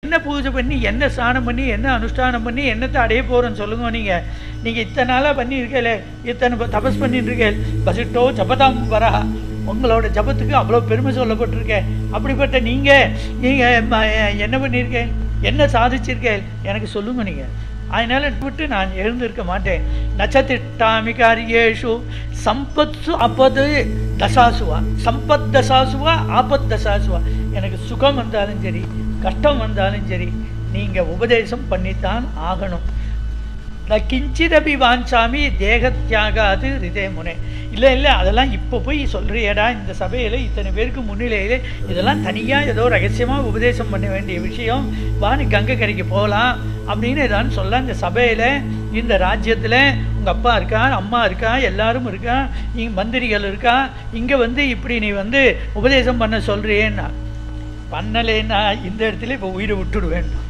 என்ன பூஜை பண்ணி என்ன ஸ்நானம் பண்ணி என்ன அனுஷ்டானம் பண்ணி என்னத்தை அடைய போகிறோன்னு சொல்லுங்க நீங்கள் நீங்கள் இத்தனை நாளாக பண்ணியிருக்கல இத்தனை ப- தபஸ் பண்ணிட்டு இருக்கேன் பசிட்டோ ஜபதாம் வரா உங்களோட ஜபத்துக்கு அவ்வளோ பெருமை சொல்லப்பட்டிருக்கேன் அப்படிப்பட்ட நீங்கள் நீங்கள் என்ன பண்ணியிருக்கேன் என்ன சாதிச்சிருக்கேன் எனக்கு சொல்லுங்க நீங்கள் அதனால விட்டு நான் எழுந்திருக்க மாட்டேன் நச்சதிட்டாமி காரியேஷு சம்பத்சு அப்பது தசாசுவா சம்பத் தசாசுவா ஆபத் தசாசுவா எனக்கு சுகம் வந்தாலும் சரி கஷ்டம் வந்தாலும் சரி நீங்கள் உபதேசம் பண்ணித்தான் ஆகணும் நான் கிஞ்சிதபி வாஞ்சாமி தேகத்தியாகாது ரிதே முனே இல்லை இல்லை அதெல்லாம் இப்போ போய் சொல்கிறியடா இந்த சபையில் இத்தனை பேருக்கு முன்னிலையில் இதெல்லாம் தனியாக ஏதோ ரகசியமாக உபதேசம் பண்ண வேண்டிய விஷயம் வா நீ கங்கை கரைக்கு போகலாம் அப்படின்னு ஏதான்னு சொல்ல இந்த சபையில் இந்த ராஜ்யத்தில் உங்கள் அப்பா இருக்கா அம்மா இருக்கா எல்லாரும் இருக்கா இங்கே மந்திரிகள் இருக்கா இங்கே வந்து இப்படி நீ வந்து உபதேசம் பண்ண சொல்கிறியேன்னா பண்ணலைன்னா இந்த இடத்துல இப்போ உயிரை விட்டுடுவேன்